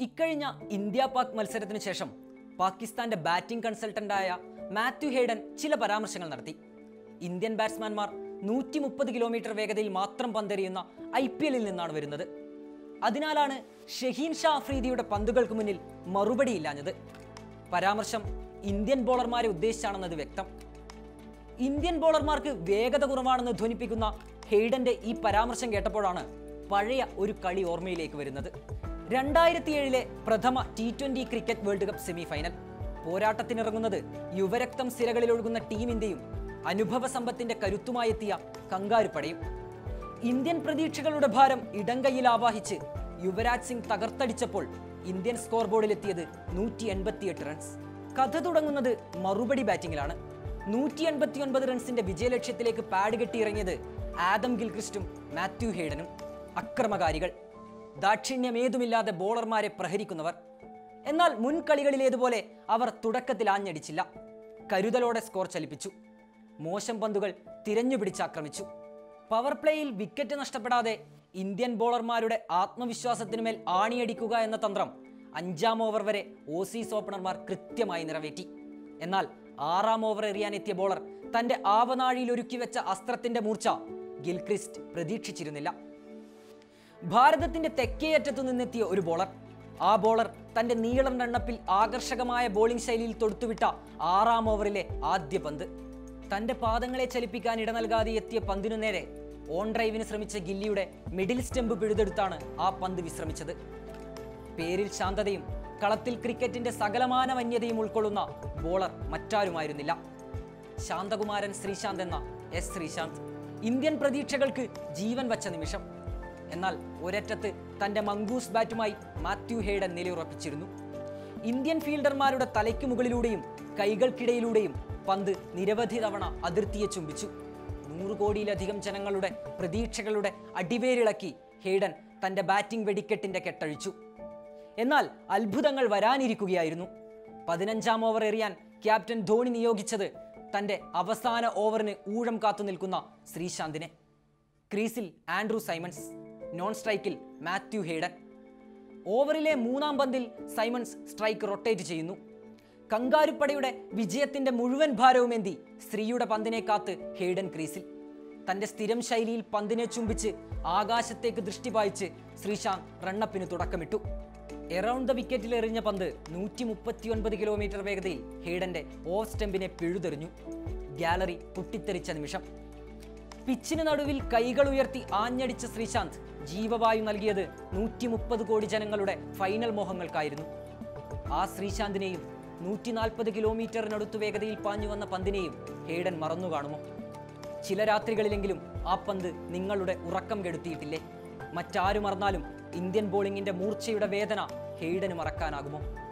ഇക്കഴിഞ്ഞ ഇന്ത്യ പാക് മത്സരത്തിന് ശേഷം പാകിസ്ഥാന്റെ ബാറ്റിംഗ് കൺസൾട്ടന്റായ മാത്യു ഹേഡൻ ചില പരാമർശങ്ങൾ നടത്തി ഇന്ത്യൻ ബാറ്റ്സ്മാൻമാർ നൂറ്റി മുപ്പത് കിലോമീറ്റർ വേഗതയിൽ മാത്രം പന്തെറിയുന്ന ഐ പി എല്ലിൽ നിന്നാണ് വരുന്നത് അതിനാലാണ് ഷഹീൻ ഷാ അഫ്രീദിയുടെ പന്തുകൾക്ക് മുന്നിൽ മറുപടിയില്ലാഞ്ഞത് പരാമർശം ഇന്ത്യൻ ബോളർമാരെ ഉദ്ദേശിച്ചാണെന്നത് വ്യക്തം ഇന്ത്യൻ ബോളർമാർക്ക് വേഗത കുറവാണെന്ന് ധ്വനിപ്പിക്കുന്ന ഹെയ്ഡന്റെ ഈ പരാമർശം കേട്ടപ്പോഴാണ് പഴയ ഒരു കളി ഓർമ്മയിലേക്ക് വരുന്നത് രണ്ടായിരത്തി ഏഴിലെ പ്രഥമ T twenty cricket world cup semi final പോരാട്ടത്തിനിറങ്ങുന്നത് യുവരക്തം സിരകളിലൊഴുകുന്ന ടീമിന്റെയും അനുഭവ സമ്പത്തിന്റെ കരുത്തുമായി എത്തിയ കങ്കാരുപ്പടയും ഇന്ത്യൻ പ്രതീക്ഷകളുടെ ഭാരം ഇടംകൈയിൽ ആവാഹിച്ച് യുവരാജ് സിംഗ് തകർത്തടിച്ചപ്പോൾ ഇന്ത്യൻ സ്കോർ ബോർഡിൽ എത്തിയത് നൂറ്റി എൺപത്തിയെട്ട് റൺസ് കഥ തുടങ്ങുന്നത് മറുപടി ബാറ്റിംഗിലാണ് നൂറ്റി എൺപത്തി ഒൻപത് റൺസിന്റെ വിജയലക്ഷ്യത്തിലേക്ക് പാഡ് കെട്ടിയിറങ്ങിയത് ആദം ഗിൽക്രിസ്റ്റും മാത്യു ഹേഡനും അക്രമകാരികൾ ദാക്ഷിണ്യമേതുമില്ലാതെ ബോളർമാരെ പ്രഹരിക്കുന്നവർ എന്നാൽ മുൻ കളികളിലേതുപോലെ അവർ തുടക്കത്തിൽ ആഞ്ഞടിച്ചില്ല കരുതലോടെ സ്കോർ ചലിപ്പിച്ചു മോശം പന്തുകൾ തിരഞ്ഞുപിടിച്ച് ആക്രമിച്ചു പവർ പ്ലേയിൽ വിക്കറ്റ് നഷ്ടപ്പെടാതെ ഇന്ത്യൻ ബോളർമാരുടെ ആത്മവിശ്വാസത്തിനുമേൽ ആണിയടിക്കുക എന്ന തന്ത്രം അഞ്ചാം ഓവർ വരെ ഓസീസ് ഓപ്പണർമാർ കൃത്യമായി നിറവേറ്റി എന്നാൽ ആറാം ഓവർ എറിയാനെത്തിയ ബോളർ തന്റെ ആവനാഴിയിൽ ഒരുക്കി വെച്ച അസ്ത്രത്തിന്റെ മൂർച്ച ഗിൽക്രിസ്റ്റ് പ്രതീക്ഷിച്ചിരുന്നില്ല ഭാരതത്തിന്റെ തെക്കേയറ്റത്തു നിന്നെത്തിയ ഒരു ബോളർ ആ ബോളർ തന്റെ നീളം റണ്ണപ്പിൽ ആകർഷകമായ ബോളിംഗ് ശൈലിയിൽ തൊടുത്തുവിട്ട ആറാം ഓവറിലെ ആദ്യ പന്ത് തന്റെ പാദങ്ങളെ ചലിപ്പിക്കാൻ ഇട നൽകാതെ എത്തിയ പന്തിനു നേരെ ഓൺ ഡ്രൈവിന് ശ്രമിച്ച ഗില്ലിയുടെ മിഡിൽ സ്റ്റെമ്പ് പിഴുതെടുത്താണ് ആ പന്ത് വിശ്രമിച്ചത് പേരിൽ ശാന്തതയും കളത്തിൽ ക്രിക്കറ്റിന്റെ സകലമാന വന്യതയും ഉൾക്കൊള്ളുന്ന ബോളർ മറ്റാരുമായിരുന്നില്ല ശാന്തകുമാരൻ ശ്രീശാന്ത് എന്ന എസ് ശ്രീശാന്ത് ഇന്ത്യൻ പ്രതീക്ഷകൾക്ക് ജീവൻ വച്ച നിമിഷം എന്നാൽ ഒരറ്റത്ത് തന്റെ മങ്കൂസ് ബാറ്റുമായി മാത്യു ഹേഡൻ നിലയുറപ്പിച്ചിരുന്നു ഇന്ത്യൻ ഫീൽഡർമാരുടെ തലയ്ക്ക് മുകളിലൂടെയും കൈകൾക്കിടയിലൂടെയും പന്ത് നിരവധി തവണ അതിർത്തിയെ ചുംബിച്ചു നൂറ് കോടിയിലധികം ജനങ്ങളുടെ പ്രതീക്ഷകളുടെ അടിവേരിളക്കി ഹേഡൻ തന്റെ ബാറ്റിംഗ് വെടിക്കെട്ടിന്റെ കെട്ടഴിച്ചു എന്നാൽ അത്ഭുതങ്ങൾ വരാനിരിക്കുകയായിരുന്നു പതിനഞ്ചാം ഓവർ എറിയാൻ ക്യാപ്റ്റൻ ധോണി നിയോഗിച്ചത് തന്റെ അവസാന ഓവറിന് ഊഴം കാത്തു നിൽക്കുന്ന ശ്രീശാന്തിനെ ക്രീസിൽ ആൻഡ്രൂ സൈമൺസ് നോൺ സ്ട്രൈക്കിൽ മാത്യു ഹേഡൻ ഓവറിലെ മൂന്നാം പന്തിൽ സൈമൺസ് സ്ട്രൈക്ക് റൊട്ടേറ്റ് ചെയ്യുന്നു കങ്കാരുപ്പടയുടെ വിജയത്തിന്റെ മുഴുവൻ ഭാരവുമേന്തി സ്ത്രീയുടെ പന്തിനെ കാത്ത് ഹേഡൻ ക്രീസിൽ തന്റെ സ്ഥിരം ശൈലിയിൽ പന്തിനെ ചുംബിച്ച് ആകാശത്തേക്ക് ദൃഷ്ടി പായിച്ച് ശ്രീശാന്ത് റണ്ണപ്പിന് തുടക്കമിട്ടു എറൗണ്ട് ദ വിക്കറ്റിൽ എറിഞ്ഞ പന്ത് നൂറ്റി മുപ്പത്തിയൊൻപത് കിലോമീറ്റർ വേഗതയിൽ ഹേഡന്റെ ഓഫ് സ്റ്റെമ്പിനെ പിഴുതെറിഞ്ഞു ഗാലറി പൊട്ടിത്തെറിച്ച നിമിഷം പിച്ചിന് നടുവിൽ കൈകൾ ഉയർത്തി ആഞ്ഞടിച്ച ശ്രീശാന്ത് ജീവവായു നൽകിയത് നൂറ്റി മുപ്പത് കോടി ജനങ്ങളുടെ ഫൈനൽ മോഹങ്ങൾക്കായിരുന്നു ആ ശ്രീശാന്തിനെയും നൂറ്റി നാൽപ്പത് കിലോമീറ്ററിനടുത്ത് വേഗതയിൽ പാഞ്ഞു വന്ന പന്തിനെയും ഹേഡൻ മറന്നു കാണുമോ ചില രാത്രികളിലെങ്കിലും ആ പന്ത് നിങ്ങളുടെ ഉറക്കം കെടുത്തിയിട്ടില്ലേ മറ്റാരു മറന്നാലും ഇന്ത്യൻ ബോളിംഗിന്റെ മൂർച്ചയുടെ വേദന ഹെയ്ഡന് മറക്കാനാകുമോ